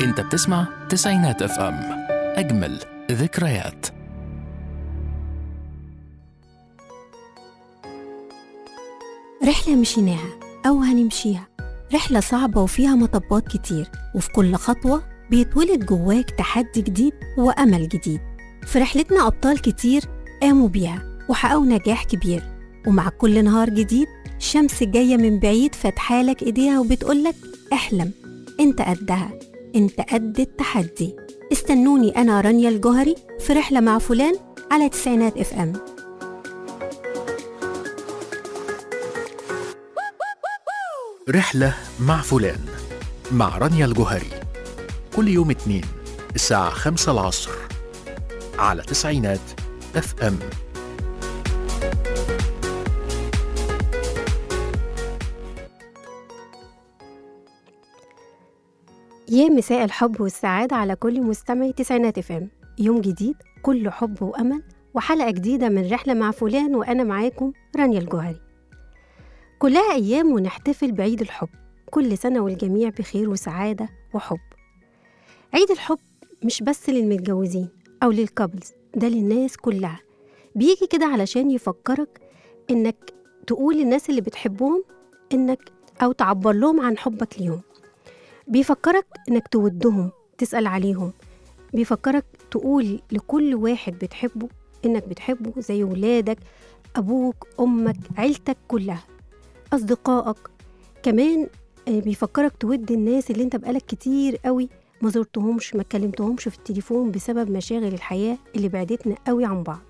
انت بتسمع تسعينات اف ام اجمل ذكريات رحلة مشيناها أو هنمشيها رحلة صعبة وفيها مطبات كتير وفي كل خطوة بيتولد جواك تحدي جديد وأمل جديد في رحلتنا أبطال كتير قاموا بيها وحققوا نجاح كبير ومع كل نهار جديد الشمس جاية من بعيد فاتحالك إيديها وبتقولك احلم انت قدها انت قد التحدي استنوني أنا رانيا الجوهري في رحلة مع فلان على تسعينات اف ام رحلة مع فلان مع رانيا الجوهري كل يوم اثنين الساعة خمسة العصر على تسعينات اف ام يا مساء الحب والسعادة على كل مستمعي تسعينات اف ام يوم جديد كله حب وأمل وحلقة جديدة من رحلة مع فلان وأنا معاكم رانيا الجوهري كلها أيام ونحتفل بعيد الحب كل سنة والجميع بخير وسعادة وحب عيد الحب مش بس للمتجوزين أو للكابلز ده للناس كلها بيجي كده علشان يفكرك إنك تقول للناس اللي بتحبهم إنك أو تعبر لهم عن حبك ليهم بيفكرك إنك تودهم تسأل عليهم بيفكرك تقول لكل واحد بتحبه إنك بتحبه زي ولادك أبوك أمك عيلتك كلها أصدقائك كمان آه، بيفكرك تود الناس اللي انت بقالك كتير قوي ما زرتهمش ما كلمتهمش في التليفون بسبب مشاغل الحياة اللي بعدتنا قوي عن بعض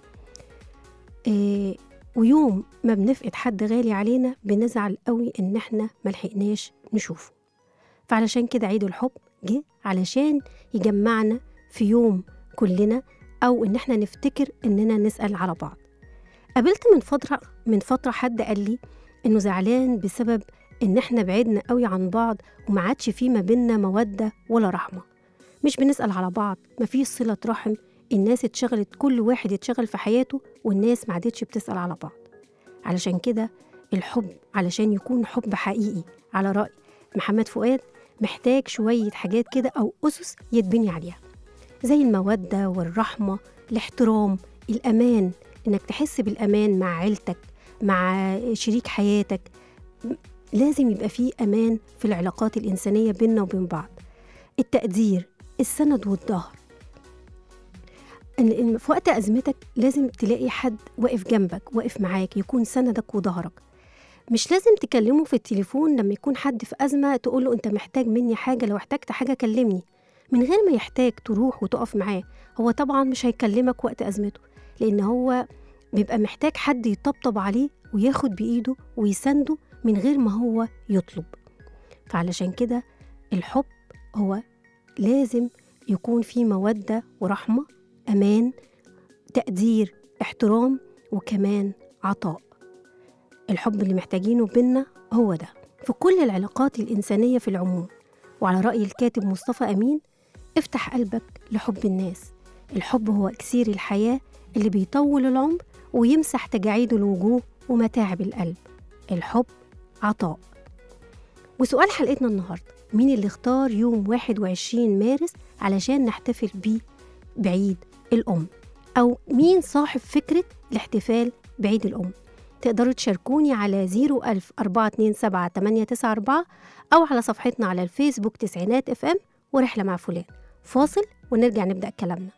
آه، ويوم ما بنفقد حد غالي علينا بنزعل قوي ان احنا ملحقناش نشوفه فعلشان كده عيد الحب جه علشان يجمعنا في يوم كلنا او ان احنا نفتكر اننا نسأل على بعض قابلت من فترة من فترة حد قال لي انه زعلان بسبب ان احنا بعدنا قوي عن بعض وما عادش في ما بينا مودة ولا رحمة مش بنسأل على بعض مفيش صلة رحم الناس اتشغلت كل واحد اتشغل في حياته والناس ما عادتش بتسأل على بعض علشان كده الحب علشان يكون حب حقيقي على رأي محمد فؤاد محتاج شوية حاجات كده أو أسس يتبني عليها زي المودة والرحمة الاحترام الأمان إنك تحس بالأمان مع عيلتك مع شريك حياتك لازم يبقى فيه أمان في العلاقات الإنسانية بيننا وبين بعض التقدير السند والظهر إن- إن في وقت أزمتك لازم تلاقي حد واقف جنبك واقف معاك يكون سندك وظهرك مش لازم تكلمه في التليفون لما يكون حد في أزمة تقوله أنت محتاج مني حاجة لو احتجت حاجة كلمني من غير ما يحتاج تروح وتقف معاه هو طبعا مش هيكلمك وقت أزمته لأن هو بيبقى محتاج حد يطبطب عليه وياخد بإيده ويسنده من غير ما هو يطلب فعلشان كده الحب هو لازم يكون فيه مودة ورحمة أمان تقدير احترام وكمان عطاء الحب اللي محتاجينه بينا هو ده في كل العلاقات الإنسانية في العموم وعلى رأي الكاتب مصطفى أمين افتح قلبك لحب الناس الحب هو إكسير الحياة اللي بيطول العمر ويمسح تجاعيد الوجوه ومتاعب القلب الحب عطاء وسؤال حلقتنا النهاردة مين اللي اختار يوم 21 مارس علشان نحتفل بيه بعيد الأم أو مين صاحب فكرة الاحتفال بعيد الأم تقدروا تشاركوني على 01000 427 894 أو على صفحتنا على الفيسبوك تسعينات اف ام ورحلة مع فلان فاصل ونرجع نبدأ كلامنا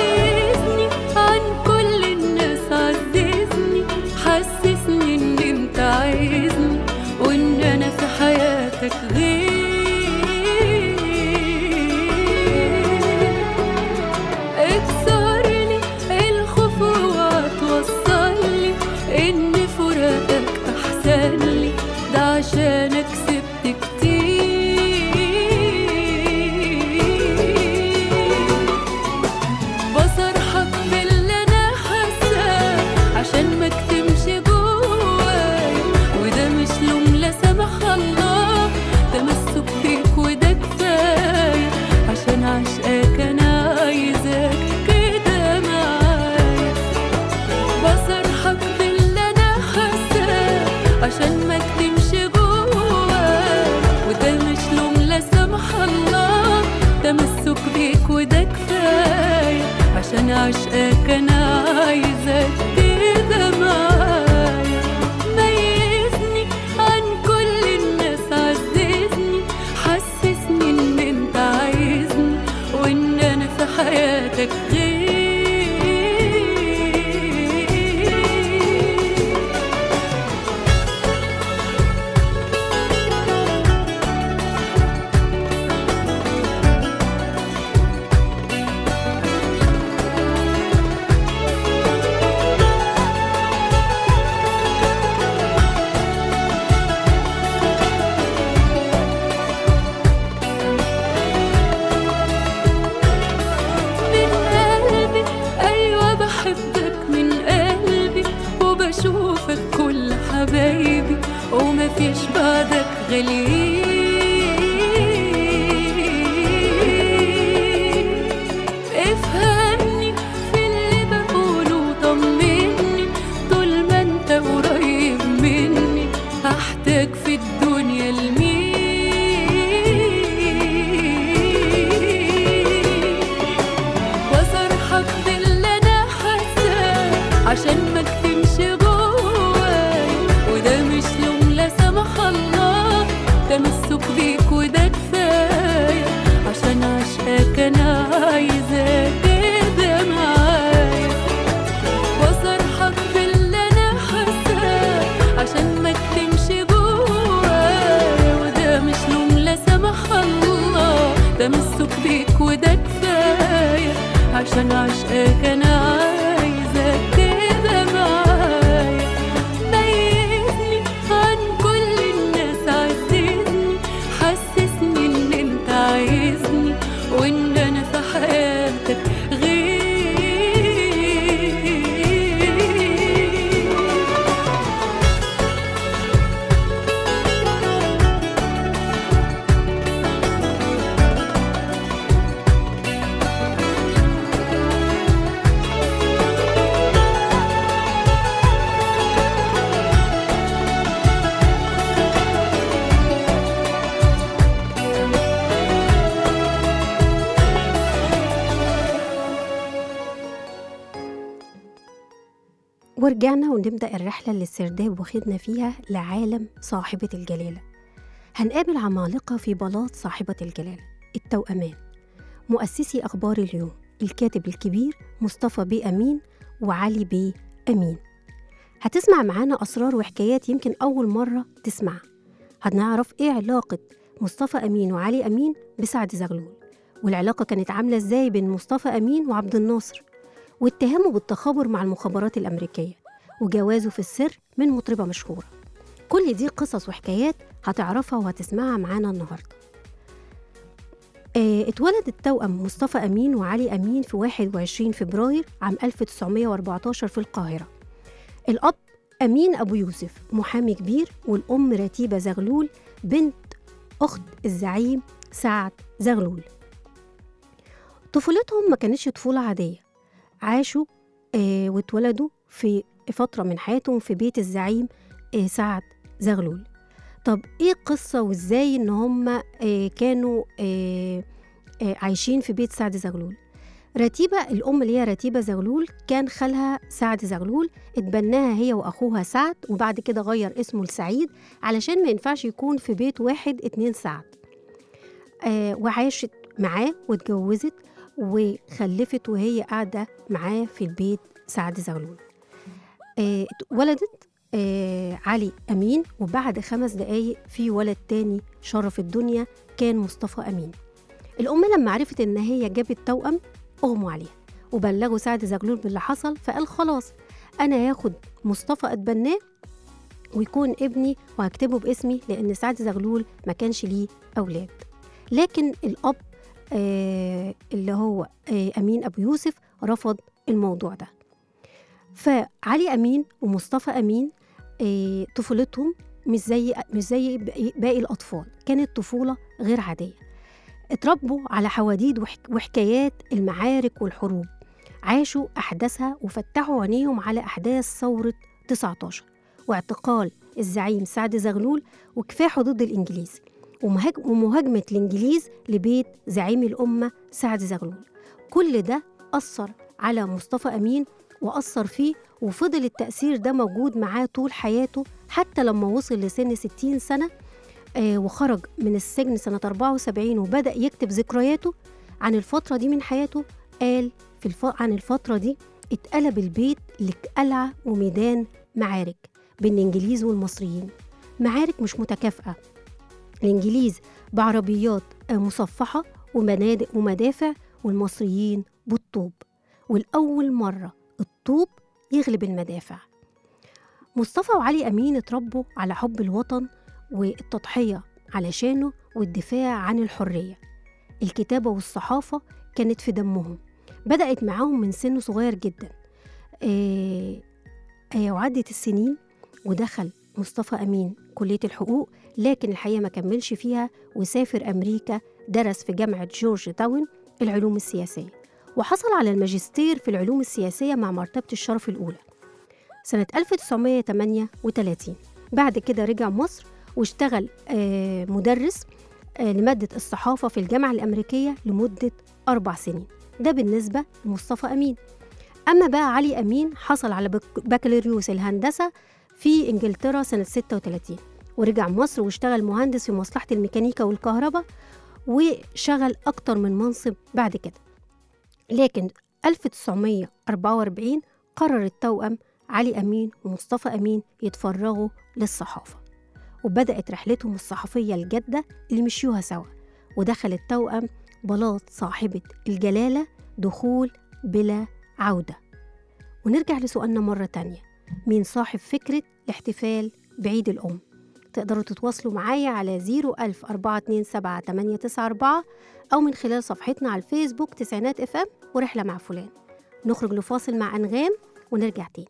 ميزني عن كل الناس عززني حسسني ان انت وده كفاية عشان عشقك أنا عايزك كده معايا ميزني عن كل الناس عززني حسسني إن أنت عايزني وإن أنا في حياتك غير من قلبي أيوة بحبك من قلبي وبشوفك كل حبايبي ومفيش بعدك غاليين افهمني في اللي بقوله طمني طول ما انت قريب مني هحتاج في الدنيا لمين وصرحك باللي انا حاساه عشان ما اكتمش جواي وده مش لوم لا سمح الله تمسك بيك وده كفايه عشان عشقك انا عايزاك كده معايا وصرحك باللي انا حاساه عشان ما اكتمش جواي وده مش لوم لا سمح الله تمسك بيك وده كفايه عشان عشقك انا عايزك كده معايا ميزني عن كل الناس عززني حسسني ان انت عايزني وان انا في حياتك غير ورجعنا ونبدأ الرحلة اللي السرداب واخدنا فيها لعالم صاحبة الجلالة هنقابل عمالقة في بلاط صاحبة الجلالة التوأمان مؤسسي أخبار اليوم الكاتب الكبير مصطفى بيه أمين وعلي بيه أمين هتسمع معانا أسرار وحكايات يمكن أول مرة تسمعها هنعرف إيه علاقة مصطفى أمين وعلي أمين بسعد زغلول والعلاقة كانت عاملة إزاي بين مصطفى أمين وعبد الناصر واتهامه بالتخابر مع المخابرات الأمريكية وجوازه في السر من مطربة مشهورة كل دي قصص وحكايات هتعرفها وهتسمعها معانا النهاردة آه، اتولد التوأم مصطفى أمين وعلي أمين في 21 فبراير عام 1914 في القاهرة الأب أمين أبو يوسف محامي كبير والأم رتيبة زغلول بنت أخت الزعيم سعد زغلول طفولتهم ما كانتش طفولة عادية عاشوا آه واتولدوا في فترة من حياتهم في بيت الزعيم آه سعد زغلول طب ايه القصة وازاي ان هم آه كانوا آه آه عايشين في بيت سعد زغلول رتيبة الأم اللي هي رتيبة زغلول كان خالها سعد زغلول اتبناها هي وأخوها سعد وبعد كده غير اسمه لسعيد علشان ما ينفعش يكون في بيت واحد اتنين سعد آه وعاشت معاه واتجوزت وخلفت وهي قاعدة معاه في البيت سعد زغلول آه ولدت آه علي أمين وبعد خمس دقايق في ولد تاني شرف الدنيا كان مصطفى أمين الأم لما عرفت إن هي جابت توأم أغموا عليها وبلغوا سعد زغلول باللي حصل فقال خلاص أنا هاخد مصطفى أتبناه ويكون ابني وهكتبه باسمي لأن سعد زغلول ما كانش ليه أولاد لكن الأب آه اللي هو آه أمين أبو يوسف رفض الموضوع ده فعلي أمين ومصطفى أمين آه طفولتهم مش زي مش زي باقي الأطفال كانت طفولة غير عادية اتربوا على حواديت وحك وحكايات المعارك والحروب عاشوا أحداثها وفتحوا عينيهم على أحداث ثورة 19 واعتقال الزعيم سعد زغلول وكفاحه ضد الإنجليز ومهاج- ومهاجمة الإنجليز لبيت زعيم الأمة سعد زغلول كل ده أثر على مصطفى أمين وأثر فيه وفضل التأثير ده موجود معاه طول حياته حتى لما وصل لسن 60 سنة آه وخرج من السجن سنة 74 وبدأ يكتب ذكرياته عن الفترة دي من حياته قال في الف... عن الفترة دي اتقلب البيت لقلعة وميدان معارك بين الإنجليز والمصريين معارك مش متكافئة الإنجليز بعربيات آه، مصفحة ومنادق ومدافع والمصريين بالطوب والأول مرة الطوب يغلب المدافع مصطفى وعلي أمين اتربوا على حب الوطن والتضحية علشانه والدفاع عن الحرية الكتابة والصحافة كانت في دمهم بدأت معاهم من سن صغير جدا آه آه وعدت السنين ودخل مصطفى أمين كلية الحقوق لكن الحقيقة ما كملش فيها وسافر أمريكا درس في جامعة جورج تاون العلوم السياسية وحصل على الماجستير في العلوم السياسية مع مرتبة الشرف الأولى سنة 1938 بعد كده رجع مصر واشتغل آه، مدرس آه، لمادة الصحافة في الجامعة الأمريكية لمدة أربع سنين ده بالنسبة لمصطفى أمين أما بقى علي أمين حصل على بك- بكالوريوس الهندسة في إنجلترا سنة 36 ورجع مصر واشتغل مهندس في مصلحة الميكانيكا والكهرباء وشغل أكتر من منصب بعد كده لكن 1944 قرر التوأم علي أمين ومصطفى أمين يتفرغوا للصحافة وبدأت رحلتهم الصحفية الجادة اللي مشيوها سوا ودخل التوأم بلاط صاحبة الجلالة دخول بلا عودة ونرجع لسؤالنا مرة تانية مين صاحب فكرة الاحتفال بعيد الأم تقدروا تتواصلوا معايا على 01000 427 894 أو من خلال صفحتنا على الفيسبوك تسعينات اف ام ورحلة مع فلان نخرج لفاصل مع أنغام ونرجع تاني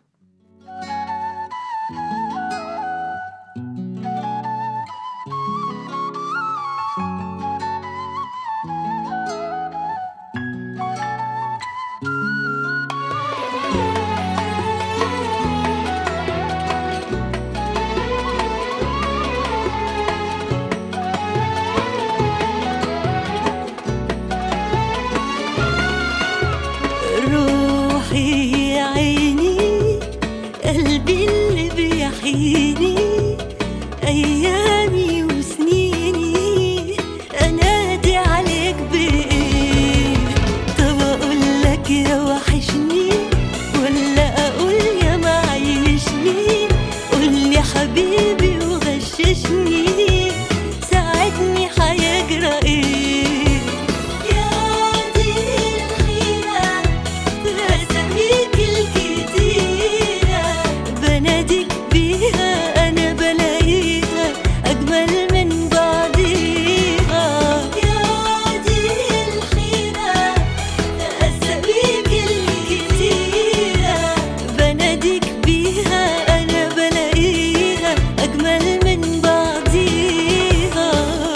روحي يا عيني قلبي اللي بيحييني أيامي وسنيني أنادي عليك بإيه طب أقول لك يا وحشني ولا أقول يا معيشني قول لي حبيبي وغششني ساعدني هيجرى إيه يا دي الحيرة بأساميك الكتيرة بناديك بيها أنا بلاقيها أجمل من بعضيها يا دي الحيرة بأساميك الكتيرة بناديك بيها أنا بلاقيها أجمل من بعضيها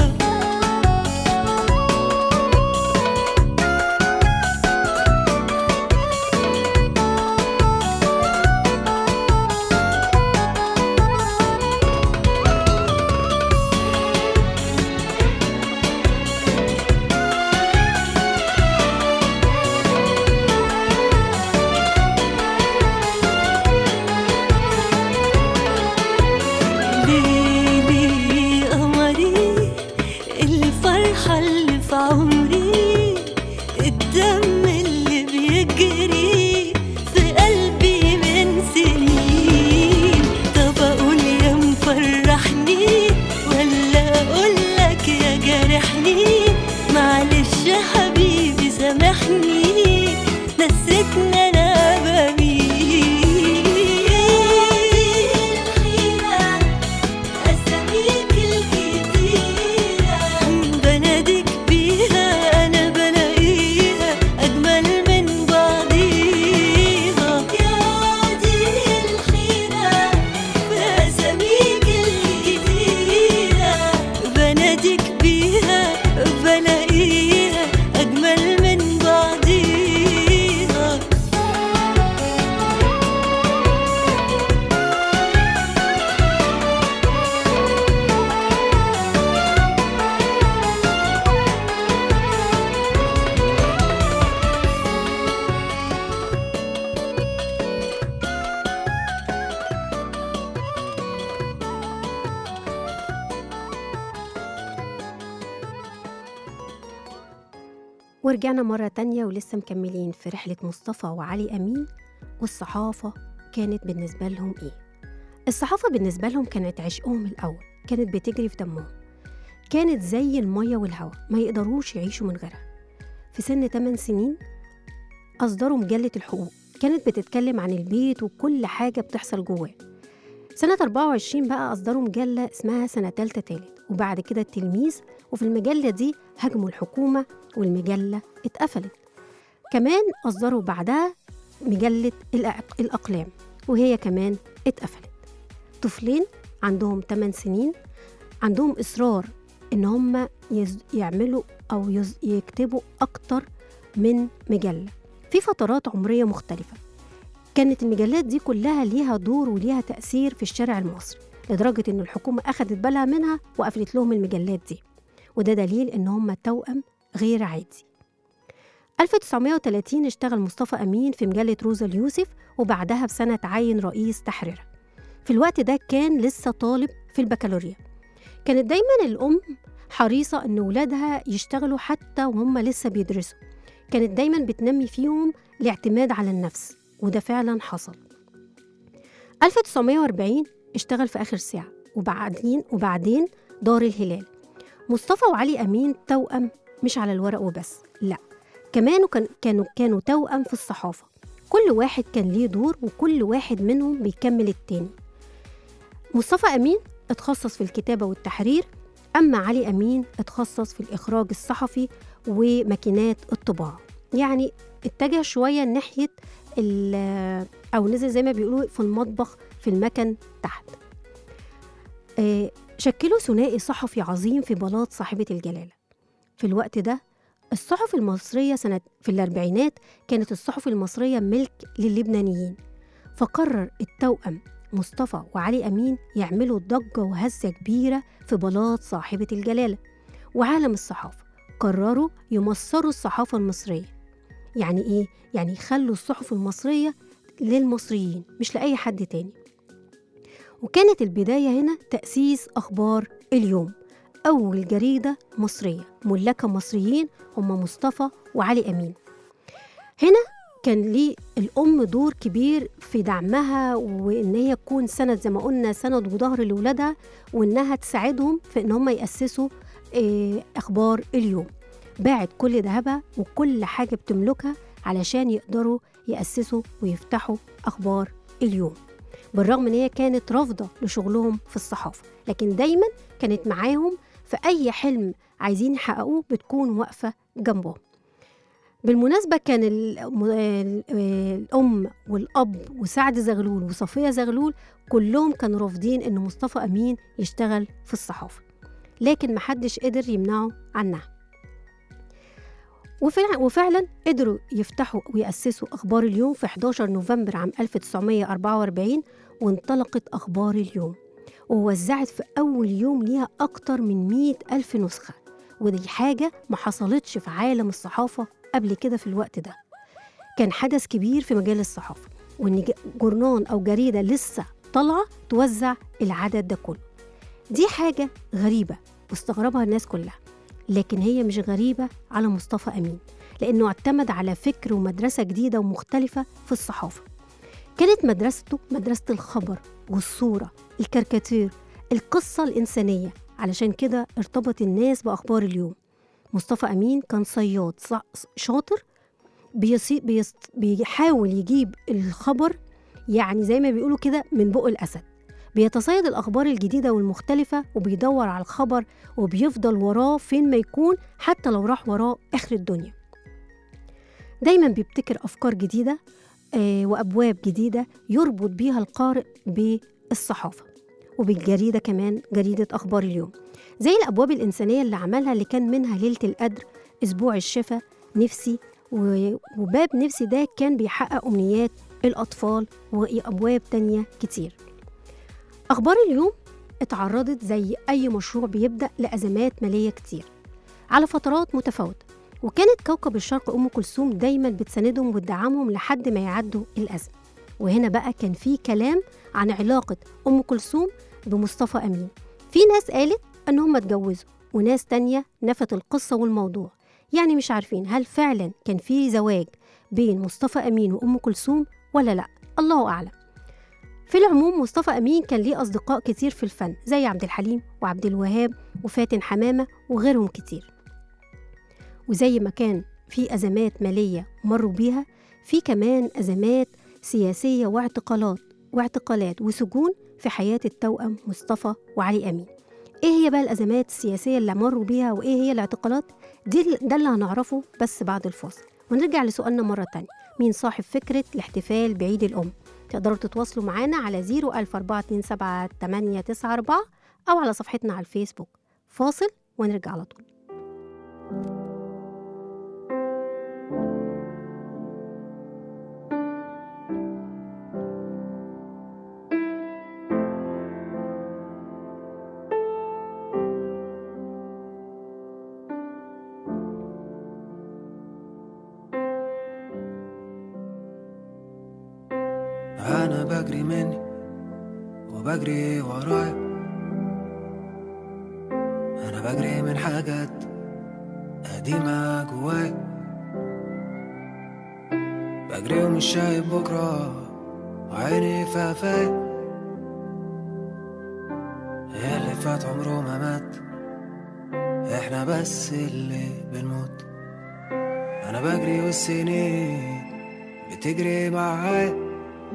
ليلي قمري الفرحة اللي في عمري الدم اللي بيجري في قلبي من سنين طب أقول يا مفرحني ولا أقول لك يا جارحني معلش يا حبيبي سامحني نسيتني أنا بمين أساميك الكتيرة بناديك بيها أنا بلاقيها ورجعنا مرة تانية ولسه مكملين في رحلة مصطفى وعلي أمين والصحافة كانت بالنسبة لهم إيه؟ الصحافة بالنسبة لهم كانت عشقهم الأول كانت بتجري في دمهم كانت زي المية والهواء ما يقدروش يعيشوا من غيرها في سن 8 سنين أصدروا مجلة الحقوق كانت بتتكلم عن البيت وكل حاجة بتحصل جواه سنة 24 بقى أصدروا مجلة اسمها سنة تالتة تالت وبعد كده التلميذ وفي المجلة دي هاجموا الحكومة والمجلة اتقفلت كمان أصدروا بعدها مجلة الأق- الأقلام وهي كمان اتقفلت طفلين عندهم 8 سنين عندهم إصرار إن هم يز... يعملوا أو يز... يكتبوا أكتر من مجلة في فترات عمرية مختلفة كانت المجلات دي كلها ليها دور وليها تأثير في الشارع المصري لدرجة إن الحكومة أخدت بالها منها وقفلت لهم المجلات دي وده دليل إن هم توأم غير عادي 1930 اشتغل مصطفى أمين في مجلة روزا اليوسف وبعدها بسنة عين رئيس تحريرها في الوقت ده كان لسه طالب في البكالوريا كانت دايما الأم حريصة إن ولادها يشتغلوا حتى وهم لسه بيدرسوا كانت دايما بتنمي فيهم الاعتماد على النفس وده فعلا حصل 1940 اشتغل في آخر ساعة وبعدين وبعدين دار الهلال مصطفى وعلي أمين توأم مش على الورق وبس لا كمان كان كانوا كانوا توأم في الصحافة كل واحد كان ليه دور وكل واحد منهم بيكمل التاني مصطفى أمين اتخصص في الكتابة والتحرير أما علي أمين اتخصص في الإخراج الصحفي وماكينات الطباعة يعني اتجه شوية ناحية ال- أو نزل زي ما بيقولوا في المطبخ في المكن تحت آه، شكلوا ثنائي صحفي عظيم في بلاط صاحبة الجلالة في الوقت ده الصحف المصرية سنة في الأربعينات كانت الصحف المصرية ملك للبنانيين فقرر التوأم مصطفى وعلي أمين يعملوا ضجة وهزة كبيرة في بلاط صاحبة الجلالة وعالم الصحافة قرروا يمصروا الصحافة المصرية يعني إيه؟ يعني يخلوا الصحف المصرية للمصريين مش لأي حد تاني وكانت البداية هنا تأسيس أخبار اليوم أول جريدة مصرية ملكة مصريين هم مصطفى وعلي أمين هنا كان ليه الأم دور كبير في دعمها وإن هي تكون سند زي ما قلنا سند وظهر لولادها وإنها تساعدهم في إن هم يأسسوا آه، أخبار اليوم باعت كل ذهبها وكل حاجة بتملكها علشان يقدروا يأسسوا ويفتحوا أخبار اليوم بالرغم إن هي كانت رافضة لشغلهم في الصحافة لكن دايما كانت معاهم في أي حلم عايزين يحققوه بتكون واقفة جنبهم بالمناسبة كان الم- ال- الأم والأب وسعد زغلول وصفية زغلول كلهم كانوا رافضين إن مصطفى أمين يشتغل في الصحافة لكن محدش قدر يمنعه عنها وفعلا, وفعلا قدروا يفتحوا ويأسسوا أخبار اليوم في 11 نوفمبر عام 1944 وانطلقت أخبار اليوم ووزعت في أول يوم ليها أكتر من 100 ألف نسخة ودي حاجة ما حصلتش في عالم الصحافة قبل كده في الوقت ده كان حدث كبير في مجال الصحافة وإن ج- جورنان أو جريدة لسه طالعة توزع العدد ده كله دي حاجة غريبة واستغربها الناس كلها لكن هي مش غريبة على مصطفى أمين لأنه اعتمد على فكر ومدرسة جديدة ومختلفة في الصحافة كانت مدرسته مدرسة الخبر والصورة الكاريكاتير القصة الإنسانية علشان كده ارتبط الناس بأخبار اليوم مصطفى أمين كان صياد ص- شاطر بيصي بيص بيحاول يجيب الخبر يعني زي ما بيقولوا كده من بق الأسد بيتصيد الأخبار الجديدة والمختلفة وبيدور على الخبر وبيفضل وراه فين ما يكون حتى لو راح وراه آخر الدنيا دايما بيبتكر أفكار جديدة آه، وأبواب جديدة يربط بيها القارئ بالصحافة وبالجريدة كمان جريدة أخبار اليوم زي الأبواب الإنسانية اللي عملها اللي كان منها ليلة القدر أسبوع الشفا نفسي و- وباب نفسي ده كان بيحقق أمنيات الأطفال وأبواب تانية كتير أخبار اليوم اتعرضت زي أي مشروع بيبدأ لأزمات مالية كتير على فترات متفاوتة وكانت كوكب الشرق أم كلثوم دايما بتساندهم وتدعمهم لحد ما يعدوا الأزمة وهنا بقى كان في كلام عن علاقة أم كلثوم بمصطفى أمين في ناس قالت أن هم اتجوزوا وناس تانية نفت القصة والموضوع يعني مش عارفين هل فعلا كان في زواج بين مصطفى أمين وأم كلثوم ولا لأ الله أعلم في العموم مصطفى أمين كان ليه أصدقاء كتير في الفن زي عبد الحليم وعبد الوهاب وفاتن حمامة وغيرهم كتير وزي ما كان في أزمات مالية مروا بيها في كمان أزمات سياسية واعتقالات واعتقالات وسجون في حياة التوأم مصطفى وعلي أمين إيه هي بقى الأزمات السياسية اللي مروا بيها وإيه هي الاعتقالات دي ده اللي هنعرفه بس بعد الفاصل ونرجع لسؤالنا مرة تانية مين صاحب فكرة الاحتفال بعيد الأم تقدروا تتواصلوا معانا على 01427 أو على صفحتنا على الفيسبوك فاصل ونرجع على طول أنا بجري مني وبجري ورايا أنا بجري من حاجات قديمة جوايا بجري ومش شايف بكرة وعيني في قفايا اللي فات عمره ما مات احنا بس اللي بنموت أنا بجري والسنين بتجري معايا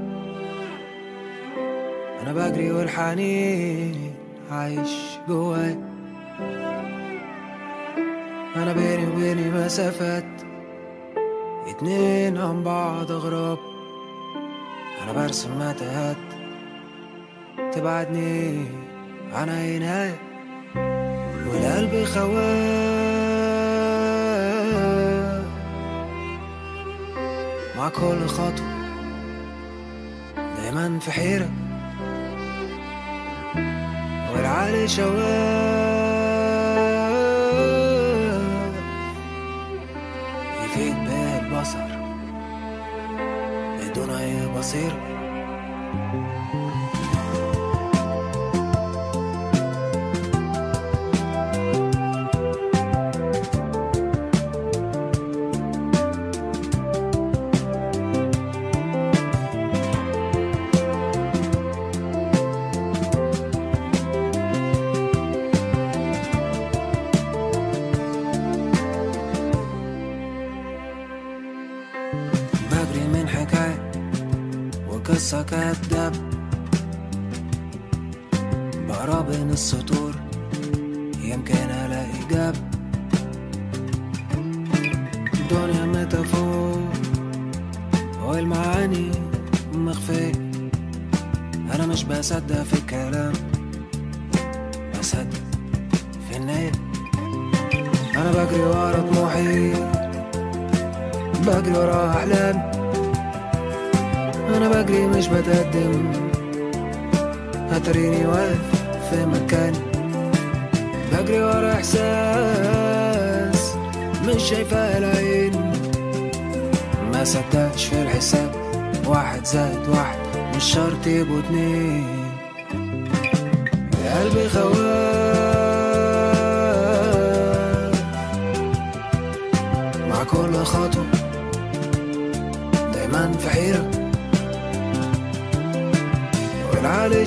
انا بجري والحنين عايش جواي انا بيني وبيني مسافات اتنين عن بعض اغراب انا برسم متاهات تبعدني عن عيناي والقلب خواف مع كل خطوة دايما في حيرة والعالي شواف يفيد بيه البصر بدون أي بصيرة بجري من حكاية وقصة كداب بقرا بين السطور يمكن ألاقي جاب الدنيا ميتافور والمعاني مخفية أنا مش بصدق في الكلام بصدق في النية أنا بجري ورا طموحي بجري ورا أحلامي أنا بجري مش بتقدم هتريني واقف في مكاني بجري ورا إحساس مش شايفاه العين ما صدقتش في الحساب واحد زائد واحد مش شرط يبقوا اتنين قلبي خواف مع كل خطوة دايما في حيرة والعالي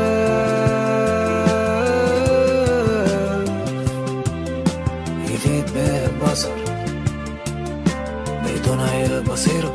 شواف يفيد به البصر بدون أي بصيرة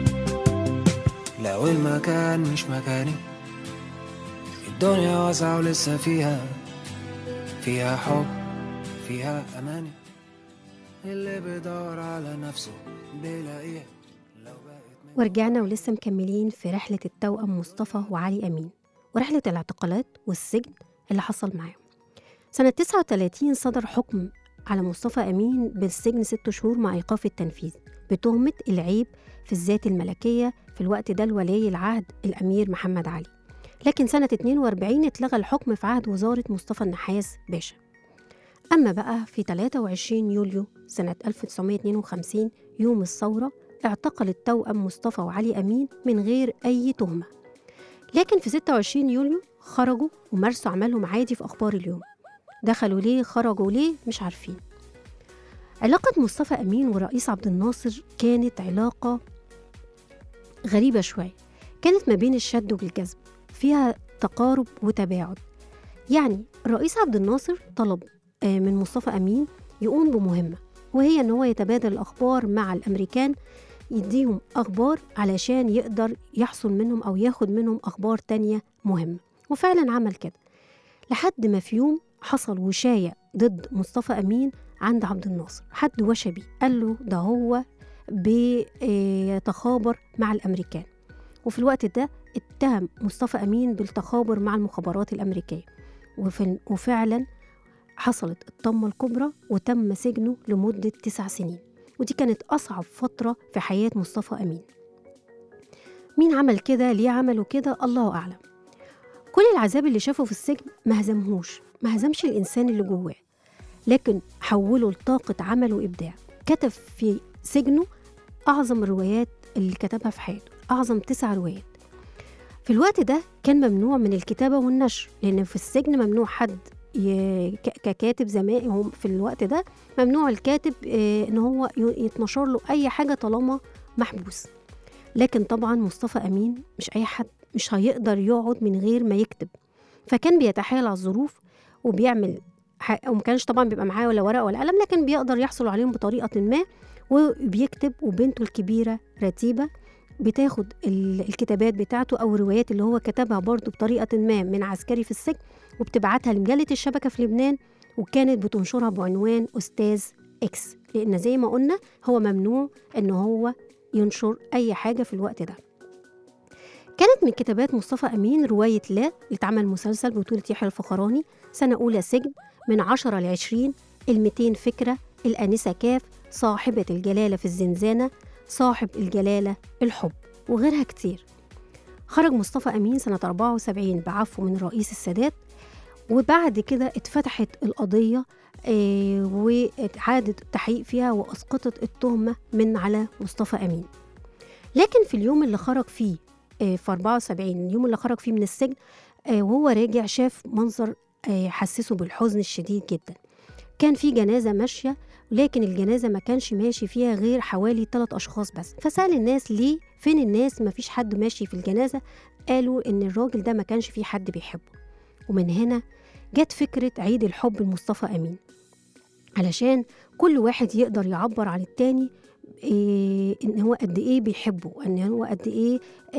لو المكان مش مكاني الدنيا واسعة ولسه فيها فيها حب فيها أماني اللي بيدور على نفسه بيلاقيها لو بقت ورجعنا ولسه مكملين في رحلة التوأم مصطفى وعلي أمين ورحلة الاعتقالات والسجن اللي حصل معاهم سنة 39 صدر حكم على مصطفى أمين بالسجن ست شهور مع إيقاف التنفيذ بتهمة العيب في الذات الملكية في الوقت ده لولي العهد الأمير محمد علي لكن سنة 42 اتلغى الحكم في عهد وزارة مصطفى النحاس باشا أما بقى في 23 يوليو سنة 1952 يوم الثورة اعتقل التوأم مصطفى وعلي أمين من غير أي تهمة لكن في 26 يوليو خرجوا ومارسوا عملهم عادي في أخبار اليوم دخلوا ليه خرجوا ليه مش عارفين علاقة مصطفى أمين ورئيس عبد الناصر كانت علاقة غريبة شوية كانت ما بين الشد والجذب فيها تقارب وتباعد يعني الرئيس عبد الناصر طلب آه، من مصطفى أمين يقوم بمهمة وهي إن هو يتبادل الأخبار مع الأمريكان يديهم أخبار علشان يقدر يحصل منهم أو ياخد منهم أخبار تانية مهمة وفعلا عمل كده لحد ما في يوم حصل وشاية ضد مصطفى أمين عند عبد الناصر حد وشى بيه قال له ده هو بيتخابر مع الأمريكان وفي الوقت ده اتهم مصطفى أمين بالتخابر مع المخابرات الأمريكية وفي وفعلا حصلت الطمة الكبرى وتم سجنه لمدة تسع سنين ودي كانت أصعب فترة في حياة مصطفى أمين مين عمل كده ليه عملوا كده الله أعلم كل العذاب اللي شافه في السجن ما هزمهوش ما هزمش الإنسان اللي جواه لكن حوله لطاقة عمل وإبداع كتب في سجنه أعظم الروايات اللي كتبها في حياته أعظم تسع روايات في الوقت ده كان ممنوع من الكتابة والنشر لأن في السجن ممنوع حد ي- ك- ككاتب زمان هم في الوقت ده ممنوع الكاتب آه، ان هو ي- يتنشر له اي حاجه طالما محبوس لكن طبعا مصطفى امين مش اي حد مش هيقدر يقعد من غير ما يكتب فكان بيتحايل على الظروف وبيعمل ح- وما كانش طبعا بيبقى معاه ولا ورقه ولا قلم لكن بيقدر يحصل عليهم بطريقه ما وبيكتب وبنته الكبيره رتيبه بتاخد ال- الكتابات بتاعته او الروايات اللي هو كتبها برضه بطريقه ما من عسكري في السجن وبتبعتها لمجله الشبكه في لبنان وكانت بتنشرها بعنوان استاذ اكس لان زي ما قلنا هو ممنوع ان هو ينشر اي حاجه في الوقت ده كانت من كتابات مصطفى امين روايه لا اللي اتعمل مسلسل بطوله يحيى الفخراني سنه اولى سجن من 10 ل 20 ال 200 فكره الانسه كاف صاحبه الجلاله في الزنزانه صاحب الجلاله الحب وغيرها كتير خرج مصطفى امين سنه 74 بعفو من الرئيس السادات وبعد كده اتفتحت القضية آه، وعادت التحقيق فيها وأسقطت التهمة من على مصطفى أمين لكن في اليوم اللي خرج فيه آه، في 74 اليوم اللي خرج فيه من السجن آه، وهو راجع شاف منظر آه، حسسه بالحزن الشديد جدا كان في جنازة ماشية لكن الجنازة ما كانش ماشي فيها غير حوالي ثلاث أشخاص بس فسأل الناس ليه فين الناس ما فيش حد ماشي في الجنازة قالوا إن الراجل ده ما كانش فيه حد بيحبه ومن هنا جت فكرة عيد الحب لمصطفى أمين علشان كل واحد يقدر يعبر عن التاني إيه إن هو قد إيه بيحبه إن هو قد إيه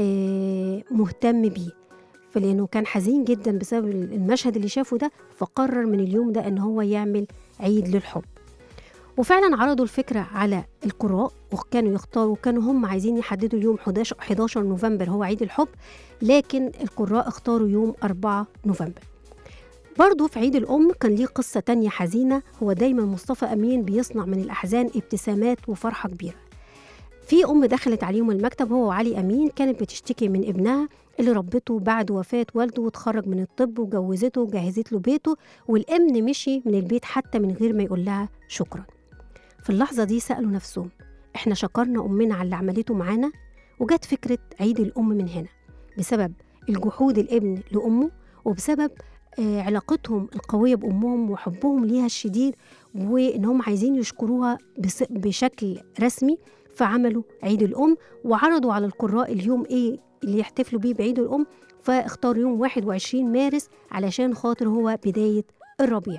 إيه مهتم بيه فلأنه كان حزين جدا بسبب المشهد اللي شافه ده فقرر من اليوم ده إن هو يعمل عيد للحب وفعلا عرضوا الفكرة على القراء وكانوا يختاروا كانوا هم عايزين يحددوا يوم 11 11 نوفمبر هو عيد الحب لكن القراء اختاروا يوم 4 نوفمبر برضه في عيد الأم كان ليه قصة تانية حزينة هو دايما مصطفى أمين بيصنع من الأحزان ابتسامات وفرحة كبيرة في أم دخلت عليهم المكتب هو وعلي أمين كانت بتشتكي من ابنها اللي ربته بعد وفاة والده واتخرج من الطب وجوزته وجهزت له بيته والابن مشي من البيت حتى من غير ما يقول لها شكرا في اللحظة دي سألوا نفسهم احنا شكرنا أمنا على اللي عملته معانا وجت فكرة عيد الأم من هنا بسبب الجحود الابن لأمه وبسبب آه، علاقتهم القوية بأمهم وحبهم ليها الشديد وإنهم عايزين يشكروها بس- بشكل رسمي فعملوا عيد الأم وعرضوا على القراء اليوم إيه اللي يحتفلوا بيه بعيد الأم فاختاروا يوم 21 مارس علشان خاطر هو بداية الربيع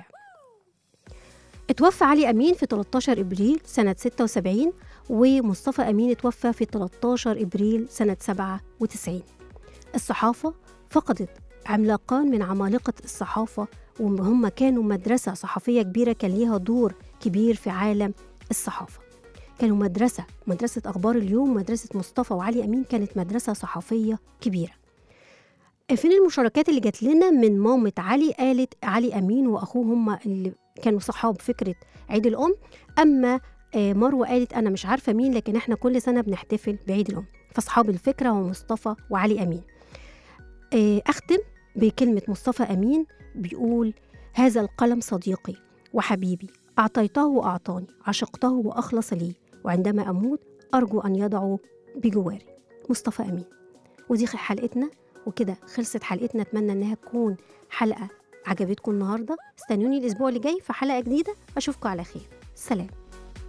اتوفى علي أمين في 13 إبريل سنة 76 ومصطفى أمين اتوفى في 13 إبريل سنة 97 الصحافة فقدت عملاقان من عمالقة الصحافة وهم كانوا مدرسة صحفية كبيرة كان ليها دور كبير في عالم الصحافة كانوا مدرسة مدرسة أخبار اليوم مدرسة مصطفى وعلي أمين كانت مدرسة صحفية كبيرة فين المشاركات اللي جات لنا من مامة علي قالت علي أمين وأخوه هم اللي كانوا صحاب فكرة عيد الأم أما آه، مروة قالت أنا مش عارفة مين لكن إحنا كل سنة بنحتفل بعيد الأم فأصحاب الفكرة هو مصطفى وعلي أمين آه، أختم بكلمة مصطفى أمين بيقول هذا القلم صديقي وحبيبي أعطيته وأعطاني عشقته وأخلص لي وعندما أموت أرجو أن يضعه بجواري مصطفى أمين ودي حلقتنا وكده خلصت حلقتنا أتمنى إنها تكون حلقة عجبتكم النهاردة استنوني الأسبوع اللي جاي في حلقة جديدة أشوفكم على خير سلام